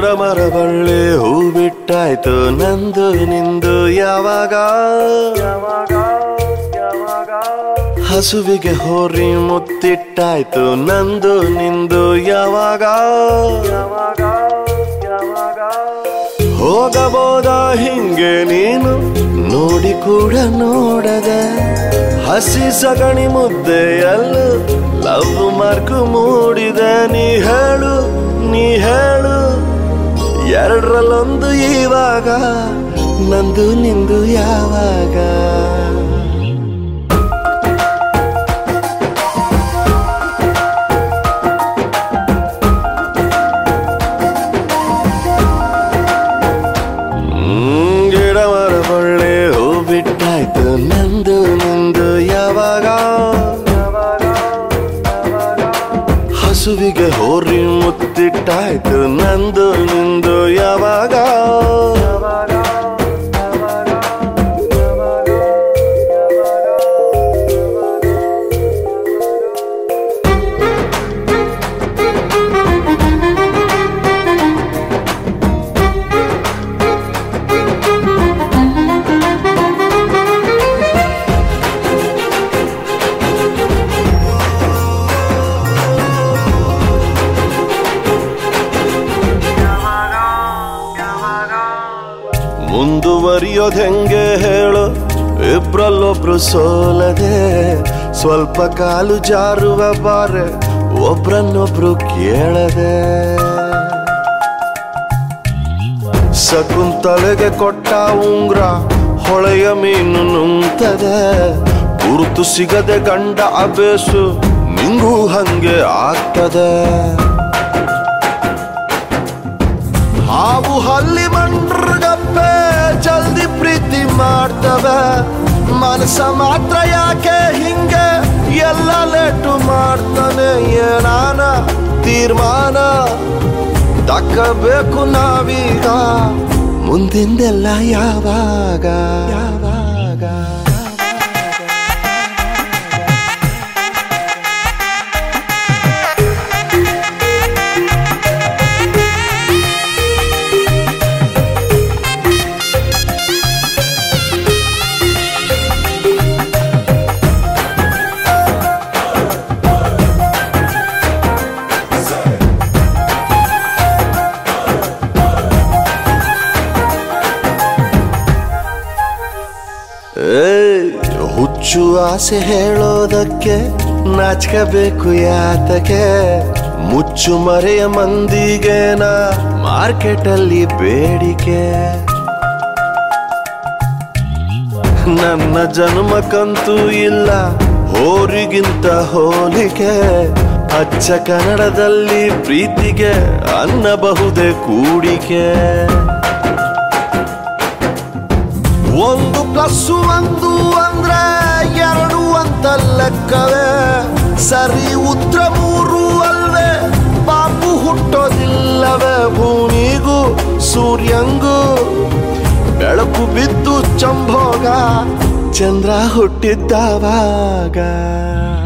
ಮರ ಬಳ್ಳಿ ಹೂ ಬಿಟ್ಟಾಯ್ತು ನಂದು ನಿಂದು ಯಾವಾಗ ಹಸುವಿಗೆ ಹೋರಿ ಮುತ್ತಿಟ್ಟಾಯ್ತು ನಂದು ನಿಂದು ಯಾವಾಗ ಹೋಗಬೋದ ಹಿಂಗೆ ನೀನು ನೋಡಿ ಕೂಡ ನೋಡದೆ ಹಸಿ ಸಗಣಿ ಮುದ್ದೆಯಲ್ಲೂ ಲವ್ ಮಾರ್ಕ್ ಮೂಡಿದೆ ನೀ ಹೇಳು ನೀ ಹೇಳು ಎರಡರಲ್ಲೊಂದು ಇವಾಗ ನಂದು ನಿಂದು ಯಾವಾಗ ಹ್ಮ್, ಗಿಡ ಮರ ಬಳ್ಳಿ ಹೂ ಬಿಟ್ಟಾಯ್ತು ನಂದು ನಿಂದು ಯಾವಾಗ ಹಸುವಿಗೆ ಹೋರಿ ಮುತ್ತಿಟ್ಟಾಯ್ತು ನಂದು ನಿಂದು ಯಾವಾಗ ಮುಂದುವರಿಯೋದ್ ಹೆಂಗೆ ಹೇಳು ಇಬ್ರಲ್ಲೊಬ್ರು ಸೋಲದೆ ಸ್ವಲ್ಪ ಕಾಲು ಜಾರುವ ಬಾರೆ ಒಬ್ರನ್ನೊಬ್ರು ಕೇಳದೆ ಶಕುಂತಲೆಗೆ ಕೊಟ್ಟ ಉಂಗ್ರ ಹೊಳೆಯ ಮೀನು ನುಂಗ್ತದೆ ಗುರುತು ಸಿಗದೆ ಗಂಡ ಅಬೇಸು ನಿಂಗೂ ಹಂಗೆ ಆಗ್ತದೆ ಹಾವು ಹಲ್ಲಿ ಮಂಡ್ರಗಪ್ಪೆ ಜಲ್ದಿ ಪ್ರೀತಿ ಮಾಡ್ತವೆ ಮನಸ್ಸ ಮಾತ್ರ ಯಾಕೆ ಹಿಂಗೆ ಎಲ್ಲ ಲೇಟು ಮಾಡ್ತಾನೆ ಏನಾನ ತೀರ್ಮಾನ ತಕ್ಕಬೇಕು ನಾವೀಗ ಮುಂದಿಂದೆಲ್ಲ ಯಾವಾಗ ಯಾವಾಗ ಏಯ್, ಹುಚ್ಚು ಆಸೆ ಹೇಳೋದಕ್ಕೆ ನಾಚ್ಕಬೇಕು ಯಾತಕ್ಕೆ ಮುಚ್ಚು ಮರೆಯ ಮಂದಿಗೇನ ಮಾರ್ಕೆಟಲ್ಲಿ ಬೇಡಿಕೆ ನನ್ನ ಜನ್ಮಕ್ಕಂತೂ ಇಲ್ಲ ಹೋರಿಗಿಂತ ಹೋಲಿಕೆ ಅಚ್ಚ ಕನ್ನಡದಲ್ಲಿ ಪ್ರೀತಿಗೆ ಅನ್ನಬಹುದೇ ಕೂಡಿಕೆ ಒಂದು ಪ್ಲಸ್ ಒಂದು ಅಂದ್ರೆ ಎರಡು ಅಂತ ಲೆಕ್ಕವೇ ಸರಿ ಉತ್ತರ ಮೂರು ಅಲ್ವೇ ಪಾಪು ಹುಟ್ಟೋದಿಲ್ಲವೇ ಭೂಮಿಗೂ ಸೂರ್ಯಂಗೂ ಬೆಳಕು ಬಿದ್ದು ಚಂಭೋಗ ಚಂದ್ರ ಹುಟ್ಟಿದ್ದವಾಗ